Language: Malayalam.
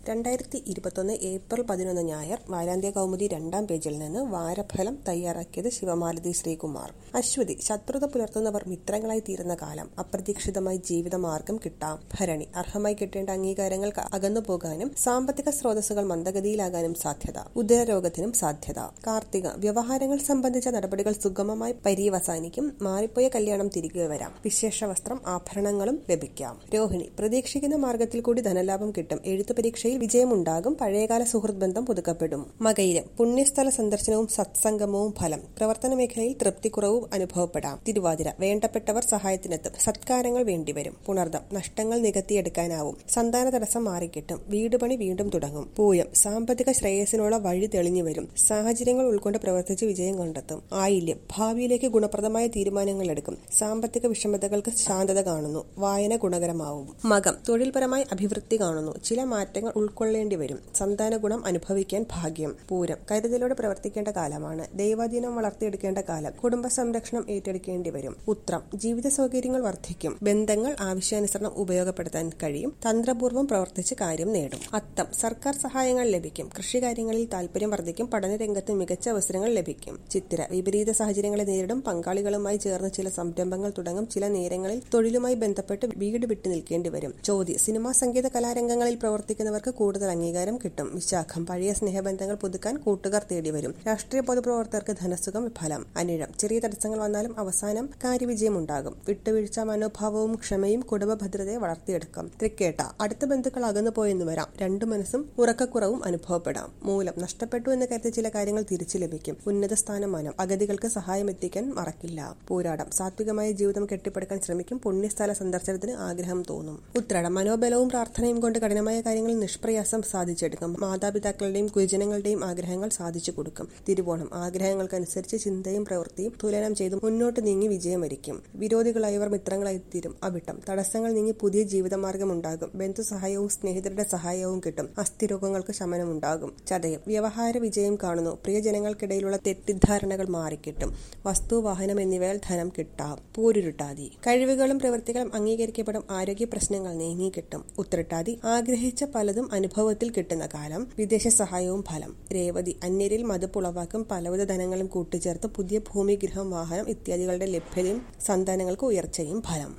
രണ്ടായിരത്തി ഇരുപത്തൊന്ന് ഏപ്രിൽ പതിനൊന്ന് ഞായർ വാരാന്ത്യ കൗമുദി രണ്ടാം പേജിൽ നിന്ന് വാരഫലം തയ്യാറാക്കിയത് ശിവമാലതി ശ്രീകുമാർ അശ്വതി ശത്രുത പുലർത്തുന്നവർ മിത്രങ്ങളായി തീരുന്ന കാലം അപ്രതീക്ഷിതമായി ജീവിതമാർഗം കിട്ടാം ഭരണി അർഹമായി കിട്ടേണ്ട അംഗീകാരങ്ങൾ അകന്നു പോകാനും സാമ്പത്തിക സ്രോതസ്സുകൾ മന്ദഗതിയിലാകാനും സാധ്യത ഉദരരോഗത്തിനും സാധ്യത കാർത്തിക വ്യവഹാരങ്ങൾ സംബന്ധിച്ച നടപടികൾ സുഗമമായി പര്യവസാനിക്കും മാറിപ്പോയ കല്യാണം തിരികെ വരാം വിശേഷ വസ്ത്രം ആഭരണങ്ങളും ലഭിക്കാം രോഹിണി പ്രതീക്ഷിക്കുന്ന മാർഗത്തിൽ കൂടി ധനലാഭം കിട്ടും എഴുത്തു പരീക്ഷയിൽ വിജയമുണ്ടാകും പഴയകാല സുഹൃത്ത് ബന്ധം പുതുക്കപ്പെടും മകയിരം പുണ്യസ്ഥല സന്ദർശനവും സത്സംഗമവും ഫലം പ്രവർത്തന മേഖലയിൽ തൃപ്തിക്കുറവും അനുഭവപ്പെടാം തിരുവാതിര വേണ്ടപ്പെട്ടവർ സഹായത്തിനെത്തും സത്കാരങ്ങൾ വേണ്ടിവരും പുണർദം നഷ്ടങ്ങൾ നികത്തിയെടുക്കാനാവും സന്താന തടസ്സം മാറിക്കിട്ടും വീട് പണി വീണ്ടും തുടങ്ങും പൂയം സാമ്പത്തിക ശ്രേയസിനുള്ള വഴി തെളിഞ്ഞു വരും സാഹചര്യങ്ങൾ ഉൾക്കൊണ്ട് പ്രവർത്തിച്ച് വിജയം കണ്ടെത്തും ആയില്യം ഭാവിയിലേക്ക് ഗുണപ്രദമായ തീരുമാനങ്ങൾ എടുക്കും സാമ്പത്തിക വിഷമതകൾക്ക് ശാന്തത കാണുന്നു വായന ഗുണകരമാവും മകം തൊഴിൽപരമായി അഭിവൃദ്ധി കാണുന്നു ചില മാറ്റങ്ങൾ ഉൾക്കൊള്ളേണ്ടി വരും സന്താന ഗുണം അനുഭവിക്കാൻ ഭാഗ്യം പൂരം കരുതലോടെ പ്രവർത്തിക്കേണ്ട കാലമാണ് ദൈവാധീനം വളർത്തിയെടുക്കേണ്ട കാലം കുടുംബ സംരക്ഷണം ഏറ്റെടുക്കേണ്ടി വരും ഉത്രം ജീവിത സൗകര്യങ്ങൾ വർദ്ധിക്കും ബന്ധങ്ങൾ ആവശ്യാനുസരണം ഉപയോഗപ്പെടുത്താൻ കഴിയും തന്ത്രപൂർവ്വം പ്രവർത്തിച്ച് കാര്യം നേടും അത്തം സർക്കാർ സഹായങ്ങൾ ലഭിക്കും കൃഷികാര്യങ്ങളിൽ താൽപര്യം വർദ്ധിക്കും പഠനരംഗത്ത് മികച്ച അവസരങ്ങൾ ലഭിക്കും ചിത്തിര വിപരീത സാഹചര്യങ്ങളെ നേരിടും പങ്കാളികളുമായി ചേർന്ന് ചില സംരംഭങ്ങൾ തുടങ്ങും ചില നേരങ്ങളിൽ തൊഴിലുമായി ബന്ധപ്പെട്ട് വീട് വിട്ടു നിൽക്കേണ്ടി വരും ചോദ്യ സിനിമാ സംഗീത കലാരംഗങ്ങളിൽ പ്രവർത്തിക്കുന്നവർക്ക് കൂടുതൽ അംഗീകാരം കിട്ടും വിശാഖം പഴയ സ്നേഹബന്ധങ്ങൾ പുതുക്കാൻ കൂട്ടുകാർ തേടി വരും രാഷ്ട്രീയ പൊതുപ്രവർത്തകർക്ക് ധനസുഖം ഫലം അനിഴം ചെറിയ തടസ്സങ്ങൾ വന്നാലും അവസാനം കാര്യവിജയം ഉണ്ടാകും വിട്ടുവീഴ്ച മനോഭാവവും ക്ഷമയും കുടുംബ ഭദ്രതയെ വളർത്തിയെടുക്കും തൃക്കേട്ട അടുത്ത ബന്ധുക്കൾ അകന്നു പോയെന്ന് വരാം രണ്ടു മനസ്സും ഉറക്കക്കുറവും അനുഭവപ്പെടാം മൂലം നഷ്ടപ്പെട്ടു എന്ന് കരുതി ചില കാര്യങ്ങൾ തിരിച്ചു ലഭിക്കും ഉന്നത സ്ഥാനമാനം അഗതികൾക്ക് സഹായം എത്തിക്കാൻ മറക്കില്ല പോരാടം സാത്വികമായ ജീവിതം കെട്ടിപ്പടുക്കാൻ ശ്രമിക്കും പുണ്യസ്ഥല സന്ദർശനത്തിന് ആഗ്രഹം തോന്നും ഉത്രാടം മനോബലവും പ്രാർത്ഥനയും കൊണ്ട് കഠിനമായ കാര്യങ്ങൾ നിഷ്പ്രയാസം സാധിച്ചെടുക്കും മാതാപിതാക്കളുടെയും ഗുരുജനങ്ങളുടെയും ആഗ്രഹങ്ങൾ സാധിച്ചു കൊടുക്കും തിരുവോണം ആഗ്രഹങ്ങൾക്കനുസരിച്ച് ചിന്തയും പ്രവൃത്തിയും തുലനം ചെയ്ത് മുന്നോട്ട് നീങ്ങി വിജയം വരിക്കും വിരോധികളായവർ മിത്രങ്ങളായി തീരും അവിട്ടം തടസ്സങ്ങൾ നീങ്ങി പുതിയ ജീവിതമാർഗം ഉണ്ടാകും ബന്ധുസഹായവും സ്നേഹിതരുടെ സഹായവും കിട്ടും അസ്ഥിരോഗങ്ങൾക്ക് ശമനമുണ്ടാകും ചതയം വ്യവഹാര വിജയം കാണുന്നു പ്രിയജനങ്ങൾക്കിടയിലുള്ള തെറ്റിദ്ധാരണകൾ മാറിക്കിട്ടും വസ്തു വാഹനം എന്നിവയാൽ ധനം കിട്ടാം പൂരുരുട്ടാതി കഴിവുകളും പ്രവൃത്തികളും അംഗീകരിക്കപ്പെടും ആരോഗ്യ പ്രശ്നങ്ങൾ നീങ്ങിക്കിട്ടും ഉത്രട്ടാതി ആഗ്രഹിച്ച പലതും അനുഭവത്തിൽ കിട്ടുന്ന കാലം വിദേശ സഹായവും ഫലം രേവതി അന്യരിൽ മതുപ്പുളവാക്കും പലവിധ ധനങ്ങളും കൂട്ടിച്ചേർത്ത് പുതിയ ഭൂമി ഗൃഹം വാഹനം ഇത്യാദികളുടെ ലഭ്യതയും സന്താനങ്ങൾക്ക് ഉയർച്ചയും ഫലം